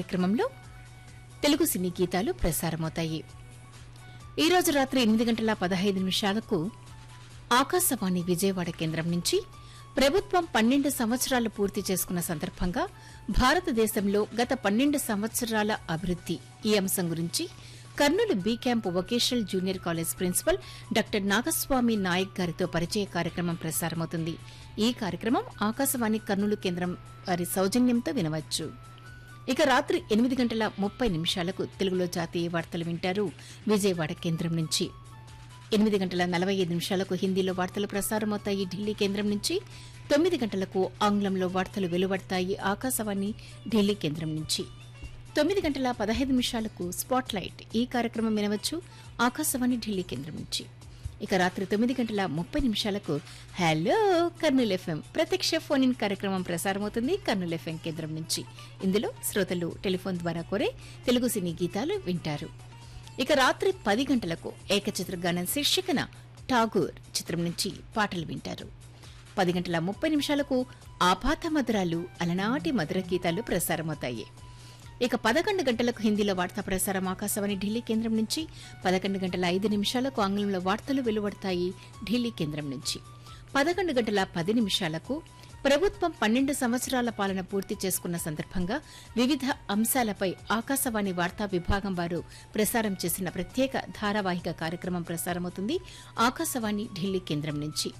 కార్యక్రమంలో తెలుగు సినీ గీతాలు ప్రసారమవుతాయి ఈ రోజు రాత్రి ఎనిమిది గంటల పదహైదు నిమిషాలకు ఆకాశవాణి విజయవాడ కేంద్రం నుంచి ప్రభుత్వం పన్నెండు సంవత్సరాలు పూర్తి చేసుకున్న సందర్భంగా భారతదేశంలో గత పన్నెండు సంవత్సరాల అభివృద్ది ఈ అంశం గురించి Kurnool B camp vocational junior college principal doctor Nagaswamy Naik గారితో పరిచయ కార్యక్రమం ప్రసారమవుతుంది ఈ కార్యక్రమం ఆకాశవాణి కర్నూలు కేంద్రం వారి సౌజన్యంతో వినవచ్చు ఇక రాత్రి ఎనిమిది గంటల ముప్పై నిమిషాలకు తెలుగులో జాతీయ వార్తలు వింటారు విజయవాడ కేంద్రం నుంచి ఎనిమిది గంటల నలభై ఐదు నిమిషాలకు హిందీలో వార్తలు ప్రసారమవుతాయి ఢిల్లీ కేంద్రం నుంచి తొమ్మిది గంటలకు ఆంగ్లంలో వార్తలు వెలువడతాయి ఆకాశవాణి ఢిల్లీ కేంద్రం నుంచి తొమ్మిది గంటల పదహైదు నిమిషాలకు స్పాట్ లైట్ ఈ కార్యక్రమం వినవచ్చు ఆకాశవాణి ఢిల్లీ కేంద్రం నుంచి ఇక రాత్రి తొమ్మిది గంటల ముప్పై నిమిషాలకు హలో కర్నూలు ఎఫ్ఎం ప్రత్యక్ష ఫోన్ ఇన్ కార్యక్రమం ప్రసారమవుతుంది కర్నూలు ఎఫ్ఎం కేంద్రం నుంచి ఇందులో శ్రోతలు టెలిఫోన్ ద్వారా కోరే తెలుగు సినీ గీతాలు వింటారు ఇక రాత్రి పది గంటలకు ఏకచిత్ర గానం శీర్షికన ఠాగూర్ చిత్రం నుంచి పాటలు వింటారు పది గంటల ముప్పై నిమిషాలకు ఆపాత మధురాలు అలనాటి మధుర గీతాలు ప్రసారమవుతాయి ఇక పదకొండు గంటలకు హిందీలో వార్తా ప్రసారం ఆకాశవాణి ఢిల్లీ కేంద్రం నుంచి పదకొండు గంటల ఐదు నిమిషాలకు ఆంగ్లంలో వార్తలు వెలువడతాయి ఢిల్లీ కేంద్రం నుంచి పదకొండు గంటల పది నిమిషాలకు ప్రభుత్వం పన్నెండు సంవత్సరాల పాలన పూర్తి చేసుకున్న సందర్భంగా వివిధ అంశాలపై ఆకాశవాణి వార్తా విభాగం వారు ప్రసారం చేసిన ప్రత్యేక ధారావాహిక కార్యక్రమం ప్రసారమవుతుంది ఆకాశవాణి ఢిల్లీ కేంద్రం నుంచి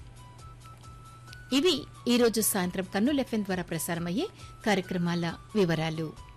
ఇవి ఈ రోజు సాయంత్రం కన్నులు ఎఫ్ఎం ద్వారా ప్రసారమయ్యే కార్యక్రమాల వివరాలు